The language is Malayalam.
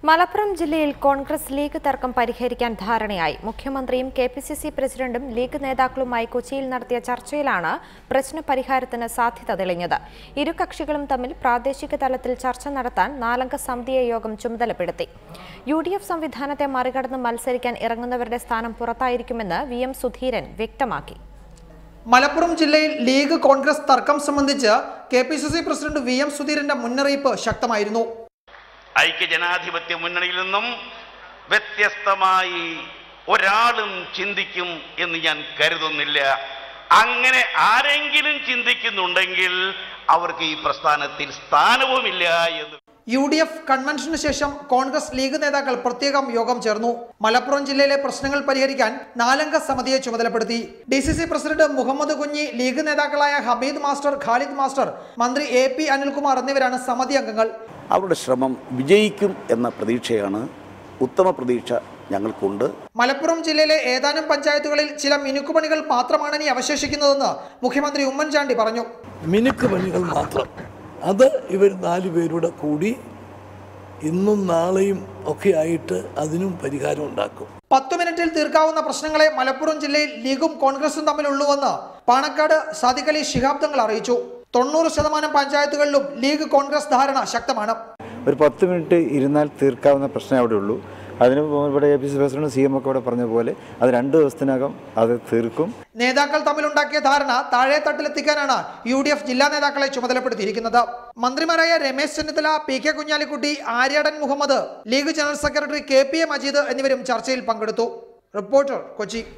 മലപ്പുറം ജില്ലയിൽ കോൺഗ്രസ് ലീഗ് തർക്കം പരിഹരിക്കാൻ ധാരണയായി മുഖ്യമന്ത്രിയും കെ പി സി സി പ്രസിഡന്റും ലീഗ് നേതാക്കളുമായി കൊച്ചിയിൽ നടത്തിയ ചർച്ചയിലാണ് പ്രശ്ന പരിഹാരത്തിന് സാധ്യത തെളിഞ്ഞത് ഇരു കക്ഷികളും തമ്മിൽ പ്രാദേശിക തലത്തിൽ ചർച്ച നടത്താൻ നാലംഗ സമിതിയെ യോഗം ചുമതലപ്പെടുത്തി യു ഡി എഫ് സംവിധാനത്തെ മറികടന്ന് മത്സരിക്കാൻ ഇറങ്ങുന്നവരുടെ സ്ഥാനം പുറത്തായിരിക്കുമെന്ന് വി എം സുധീരൻ വ്യക്തമാക്കി മലപ്പുറം ജില്ലയിൽ ലീഗ് കോൺഗ്രസ് തർക്കം സംബന്ധിച്ച് K P C C president V M സുധീരന്റെ മുന്നറിയിപ്പ് ശക്തമായിരുന്നു ഐക്യജനാധിപത്യ മുന്നണിയിൽ നിന്നും വ്യത്യസ്തമായി ഒരാളും ചിന്തിക്കും എന്ന് ഞാൻ കരുതുന്നില്ല അങ്ങനെ ആരെങ്കിലും ചിന്തിക്കുന്നുണ്ടെങ്കിൽ അവർക്ക് ഈ പ്രസ്ഥാനത്തിൽ സ്ഥാനവുമില്ല എന്ന് യു ഡി എഫ് കൺവെൻഷന് ശേഷം കോൺഗ്രസ് ലീഗ് നേതാക്കൾ പ്രത്യേകം യോഗം ചേർന്നു മലപ്പുറം ജില്ലയിലെ പ്രശ്നങ്ങൾ പരിഹരിക്കാൻ നാലംഗ സമിതിയെ ചുമതലപ്പെടുത്തി D C C president Muhammad Kunhi League നേതാക്കളായ ഹമീദ് മാസ്റ്റർ ഖാലിദ് മാസ്റ്റർ മന്ത്രി എ പി അനിൽകുമാർ എന്നിവരാണ് സമിതി അംഗങ്ങൾ അവരുടെ ശ്രമം വിജയിക്കും എന്ന പ്രതീക്ഷയാണ് ഉത്തമ പ്രതീക്ഷ ഞങ്ങൾക്കുണ്ട് മലപ്പുറം ജില്ലയിലെ ഏതാനും പഞ്ചായത്തുകളിൽ ചില മിനുക്കുപണികൾ മാത്രമാണ് ഇനി അവശേഷിക്കുന്നതെന്ന് മുഖ്യമന്ത്രി ഉമ്മൻചാണ്ടി പറഞ്ഞു മിനുക്ക് പണികൾ മാത്രം അത് ഇവർ നാല് പേരുടെ കൂടി ഇന്നും നാളെയും ഒക്കെ ആയിട്ട് അതിനും പരിഹാരം ഉണ്ടാക്കും പത്തു മിനിറ്റിൽ തീർക്കാവുന്ന പ്രശ്നങ്ങളെ മലപ്പുറം ജില്ലയിൽ ലീഗും കോൺഗ്രസും തമ്മിലുള്ളൂവെന്ന് പാണക്കാട് സാദിഖ് അലി ശിഹാബ് തങ്ങൾ അറിയിച്ചു തൊണ്ണൂറ് ശതമാനം പഞ്ചായത്തുകളിലും ലീഗ് കോൺഗ്രസ് ധാരണ ശക്തമാണ് ഒരു പത്ത് മിനിറ്റ് ഇരുന്നാൽ തീർക്കാവുന്ന പ്രശ്നമേ അവിടെ ഉള്ളൂ അതിന് ഇവിടെ A P C president C M ഒക്കെ ഇവിടെ പറഞ്ഞ പോലെ അത് രണ്ട് ദിവസത്തിനകം അത് തീർക്കും നേതാക്കൾ തമ്മിലുണ്ടാക്കിയ ധാരണ താഴെ തട്ടിലെത്തിക്കാനാണ് യു ഡി എഫ് ജില്ലാ നേതാക്കളെ ചുമതലപ്പെടുത്തിയിരിക്കുന്നത് മന്ത്രിമാരായ Ramesh Chennithala P K Kunhalikutty Aryadan Muhammad league general secretary K P A Majeed എന്നിവരും ചർച്ചയിൽ പങ്കെടുത്തു റിപ്പോർട്ടർ കൊച്ചി